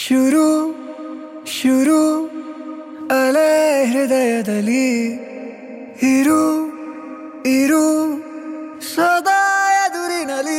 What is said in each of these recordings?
ಶುರು ಶುರು ಅಲೆ ಹೃದಯದಲ್ಲಿ ಇರು ಇರು ಸದಾ ಎದುರಿನಲಿ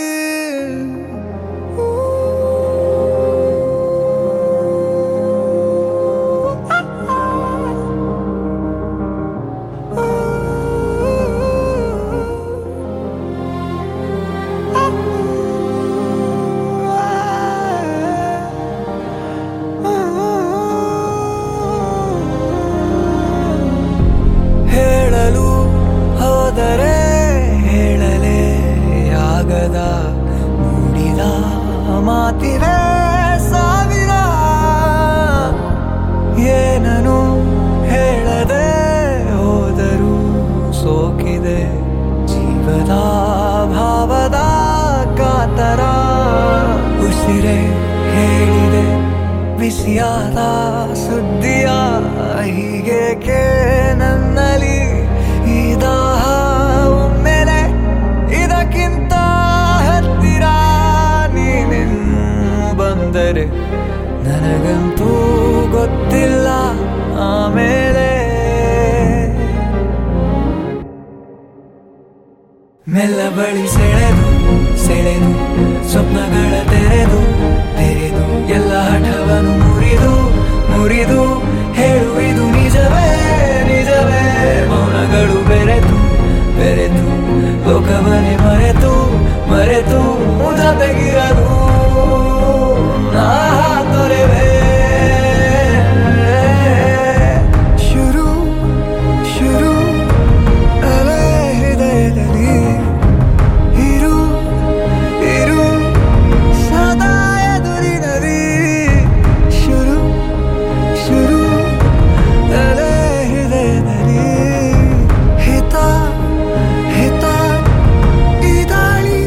ಹೇಳಲು ಹೋದರೆ ಹೇಳಲೇ ಆಗದ ಮೂಡಿದ ಮಾತಿವೆ ಸಾವಿರ ಏನನು ಹೇಳದೆ ಹೋದರೂ ಸೋಕಿದೆ ಜೀವದ ಭಾವದ ಕಾತರ ಉಸಿರೇ ಹೇಳಿದೆ ಬಿಸಿಯಾದ ಸುದ್ದಿಯ ಹೀಗೇಕೆ ನನ್ನಲ್ಲಿ ಈ ದಾಹ ಒಮ್ಮೆಲೆ ಇದಕ್ಕಿಂತ ಹತ್ತಿರ ನೀನಿನ್ನು ಬಂದರೆ ನನಗಂತೂ ಗೊತ್ತಿಲ್ಲ ಆಮೇಲೆ ಮೆಲ್ಲ ಬಳಿ ಸೆಳೆದು ಸೆಳೆದು ಸ್ವಪ್ನಗಳ ತೆರೆದು ತೆರೆದು ಎಲ್ಲ ಹಠವನ್ನು ಮುರಿದು ಮುರಿದು ಹೇಳು ಇದು ನಿಜವೇ ನಿಜವೇ ಮೌನಗಳು ಬೆರೆತು ಬೆರೆತು ಲೋಕವನ್ನೇ ಮರೆತು ಮರೆತು ಜೊತೆಗಿರದು ನಾ ತೊರೆವೆ ಶುರು ಶುರು ಅಲೆ ಹೃದಯದಲ್ಲಿ ಇರು ಇರು ಸದಾ ಎದುರಿನಲ್ಲಿ ಶುರು ಶುರು ಅಲೆ ಹೃದಯದಲ್ಲಿ ಹಿತ ಹಿತ ಈ ದಾಳಿ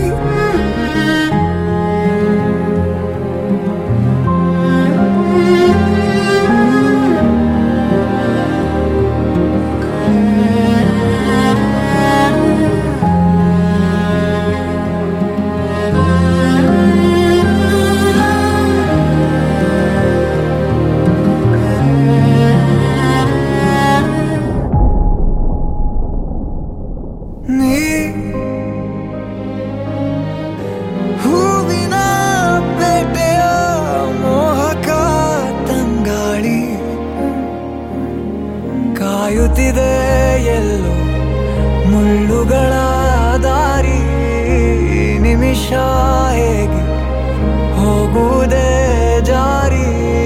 ನೀ ಹೂವಿನ ಪೇಟೆಯ ಮೋಹಕ ತಂಗಾಳಿ ಕಾಯುತ್ತಿದೆ ಎಲ್ಲೋ ಮುಳ್ಳುಗಳ ದಾರಿ ನಿಮಿಷ ಹೇಗೆ ಹೋಗುವುದೇ ಜಾರಿ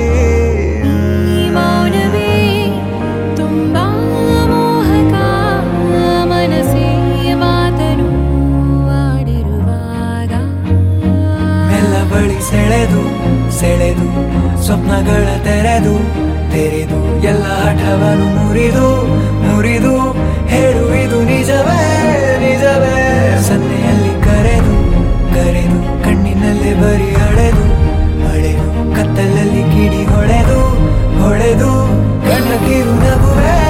ಈ ಮೌನವೇ ತುಂಬಾ ಮೋಹಕ ಮನಸ್ಸೇ ಮಾತನು ಆಡಿರುವಾಗ ಮೆಲ್ಲ ಬಳಿ ಸೆಳೆದು ಸೆಳೆದು ಸ್ವಪ್ನಗಳ ತೆರೆದು ತೆರೆದು ಎಲ್ಲ ಹಠವನ್ನು ಮುರಿದು ಮುರಿದು ಹೇಳು ಇದು ನಿಜವೇ ನಿಜವೇ ಸನ್ನೆಯಲ್ಲಿ ಕರೆದು ಕರೆದು ಕಣ್ಣಿನಲ್ಲಿ ಬರಿ ಅಳೆದು ಅಳೆದು ಕತ್ತಲಲ್ಲಿ ಕಿಡಿ ಹೊಳೆದು ಹೊಳೆದು ಕಣ್ಣ ಕಿರು ನಗುವೆ